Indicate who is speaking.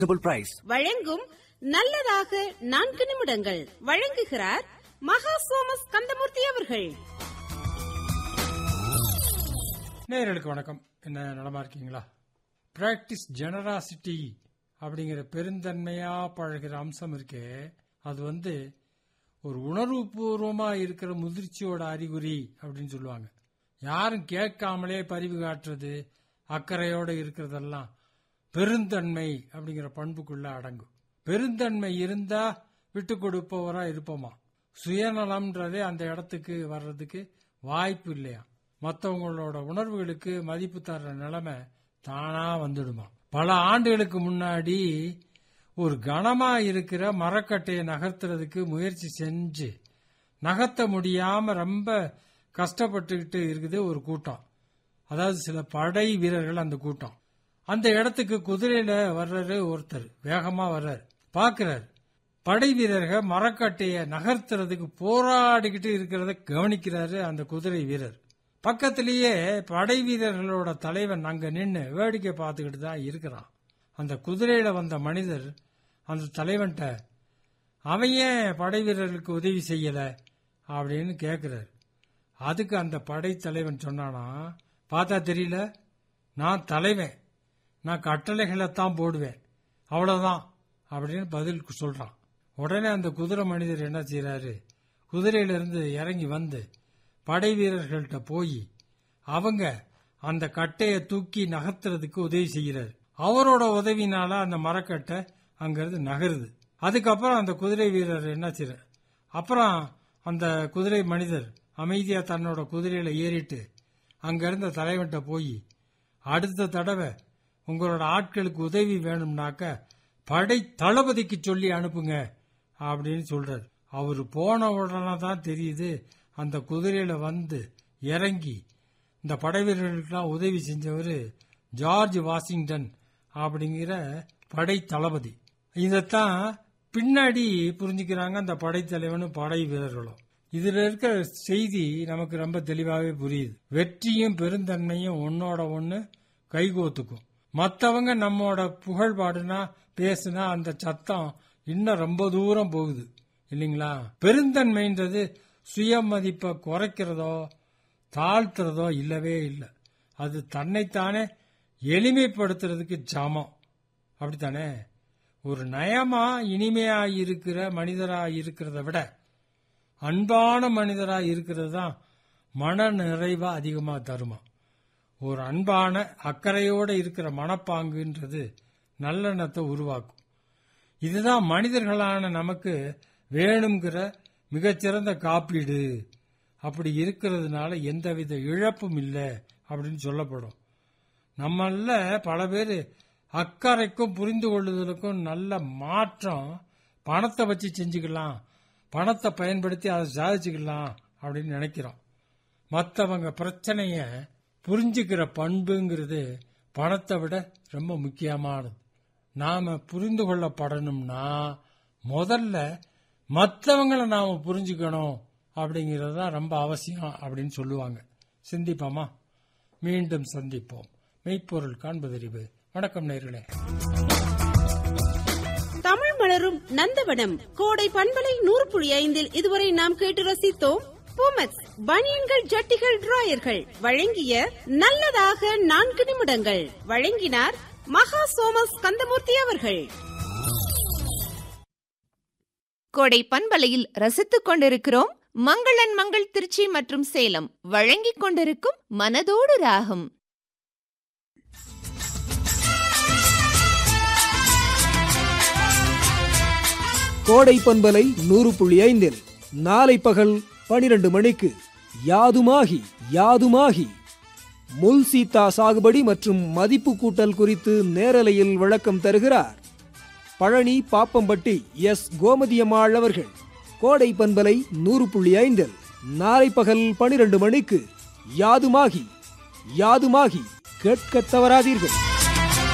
Speaker 1: Double price.
Speaker 2: வழங்கும் நல்லதாக நான்கு நிமிடங்கள் வழங்குகிறார் மகா சோமஸ் கந்தமூர்த்தி அவர்கள்
Speaker 3: நேயர்களுக்கு வணக்கம் என்ன நலமா இருக்கீங்களா பிராக்டிஸ் ஜெனராசிட்டி அப்படிங்கிற பெருந்தன்மையா பழகிற அம்சம் இருக்கே அது வந்து ஒரு உணர்வுபூர்வமா இருக்கிற முதிர்ச்சியோட அறிகுறி அப்படின்னு சொல்லுவாங்க யாரும் கேட்காமலே பரிவு காட்டுறது அக்கறையோட இருக்கிறதெல்லாம் பெருந்தன்மை அப்படிங்கிற பண்புக்குள்ள அடங்கும் பெருந்தன்மை இருந்தா விட்டு கொடுப்பவரா இருப்போமா சுயநலம்ன்றதே அந்த இடத்துக்கு வர்றதுக்கு வாய்ப்பு இல்லையா மற்றவங்களோட உணர்வுகளுக்கு மதிப்பு தர்ற நிலைமை தானா வந்துடுமா பல ஆண்டுகளுக்கு முன்னாடி ஒரு கனமா இருக்கிற மரக்கட்டையை நகர்த்துறதுக்கு முயற்சி செஞ்சு நகர்த்த முடியாம ரொம்ப கஷ்டப்பட்டுக்கிட்டு இருக்குது ஒரு கூட்டம் அதாவது சில படை வீரர்கள் அந்த கூட்டம் அந்த இடத்துக்கு குதிரையில வர்றாரு ஒருத்தர் வேகமா வர்றாரு பாக்குறாரு படை வீரர்கள் மரக்கட்டைய நகர்த்துறதுக்கு போராடிக்கிட்டு இருக்கிறத கவனிக்கிறாரு அந்த குதிரை வீரர் பக்கத்திலேயே படை வீரர்களோட தலைவன் அங்க நின்னு வேடிக்கை பார்த்துக்கிட்டு தான் இருக்கிறான் அந்த குதிரையில வந்த மனிதர் அந்த தலைவன்கிட்ட அவன் ஏன் படை வீரர்களுக்கு உதவி செய்யல அப்படின்னு கேக்குறாரு அதுக்கு அந்த படை தலைவன் சொன்னானா பார்த்தா தெரியல நான் தலைவன் நான் கட்டளைகளை தான் போடுவேன் அவ்வளவுதான் அப்படின்னு பதில் சொல்றான் உடனே அந்த குதிரை மனிதர் என்ன செய்யறாரு குதிரையிலிருந்து இறங்கி வந்து படை வீரர்கள்ட்ட போய் அவங்க அந்த கட்டையை தூக்கி நகர்த்துறதுக்கு உதவி செய்கிறாரு அவரோட உதவினால அந்த மரக்கட்டை அங்கிருந்து நகருது அதுக்கப்புறம் அந்த குதிரை வீரர் என்ன செய்யறாரு அப்புறம் அந்த குதிரை மனிதர் அமைதியா தன்னோட குதிரையில ஏறிட்டு அங்க இருந்த தலைவன்கிட்ட போய் அடுத்த தடவை உங்களோட ஆட்களுக்கு உதவி வேணும்னாக்க படை தளபதிக்கு சொல்லி அனுப்புங்க அப்படின்னு சொல்றாரு அவர் போன உடனே தான் தெரியுது அந்த குதிரையில வந்து இறங்கி இந்த படை வீரர்களுக்கெல்லாம் உதவி செஞ்சவர் ஜார்ஜ் வாஷிங்டன் அப்படிங்கிற படை தளபதி இதைத்தான் பின்னாடி புரிஞ்சுக்கிறாங்க அந்த படைத்தலைவனும் படை வீரர்களும் இதுல இருக்கிற செய்தி நமக்கு ரொம்ப தெளிவாகவே புரியுது வெற்றியும் பெருந்தன்மையும் ஒன்னோட ஒன்னு கைகோத்துக்கும் மத்தவங்க நம்மோட புகழ் பாடுனா பேசுனா அந்த சத்தம் இன்னும் ரொம்ப தூரம் போகுது இல்லைங்களா பெருந்தன்மைன்றது சுயமதிப்பை குறைக்கிறதோ தாழ்த்துறதோ இல்லவே இல்லை அது தன்னைத்தானே எளிமைப்படுத்துறதுக்கு சமம் அப்படித்தானே ஒரு நயமா இனிமையா இருக்கிற மனிதரா இருக்கிறத விட அன்பான மனிதரா இருக்கிறது தான் மன நிறைவா அதிகமா தருமா ஒரு அன்பான அக்கறையோட இருக்கிற மனப்பாங்குன்றது நல்லெண்ணத்தை உருவாக்கும் இதுதான் மனிதர்களான நமக்கு வேணுங்கிற மிகச்சிறந்த காப்பீடு அப்படி இருக்கிறதுனால எந்தவித இழப்பும் இல்லை அப்படின்னு சொல்லப்படும் நம்மள பல பேர் அக்கறைக்கும் புரிந்து கொள்ளுதலுக்கும் நல்ல மாற்றம் பணத்தை வச்சு செஞ்சுக்கலாம் பணத்தை பயன்படுத்தி அதை சாதிச்சுக்கலாம் அப்படின்னு நினைக்கிறோம் மற்றவங்க பிரச்சனைய புரிஞ்சுக்கிற பண்புங்கிறது பணத்தை விட ரொம்ப முக்கியமானது நாம புரிந்து கொள்ளப்படணும்னா முதல்ல மற்றவங்களை நாம புரிஞ்சுக்கணும் அப்படிங்கிறது தான் ரொம்ப அவசியம் அப்படின்னு சொல்லுவாங்க சிந்திப்போமா மீண்டும் சந்திப்போம் மெய்ப்பொருள் காண்பதறிவு வணக்கம் நேர்களே
Speaker 2: தமிழ் மலரும் நந்தவனம் கோடை பண்பலை நூறு புள்ளி ஐந்தில் இதுவரை நாம் கேட்டு ரசித்தோம் பூமெக்ஸ் பனியன்கள் ஜட்டிகள் டிராயர்கள் வழங்கிய நல்லதாக நான்கு நிமிடங்கள் வழங்கினார் மகா சோமஸ் கந்தமூர்த்தி அவர்கள்
Speaker 4: கோடை பண்பலையில் ரசித்துக் கொண்டிருக்கிறோம் மங்களன் மங்கள் திருச்சி மற்றும் சேலம் வழங்கிக் கொண்டிருக்கும் மனதோடு ராகம்
Speaker 5: கோடை பண்பலை நூறு புள்ளி ஐந்தில் நாளை பகல் பனிரெண்டு மணிக்கு யாதுமாகி யாதுமாகி முல் சீத்தா சாகுபடி மற்றும் மதிப்பு கூட்டல் குறித்து நேரலையில் விளக்கம் தருகிறார் பழனி பாப்பம்பட்டி எஸ் கோமதியம்மாள் அவர்கள் கோடை பண்பலை நூறு புள்ளி ஐந்தில் நாளை பகல் பனிரெண்டு மணிக்கு யாதுமாகி யாதுமாகி கேட்கத் தவறாதீர்கள்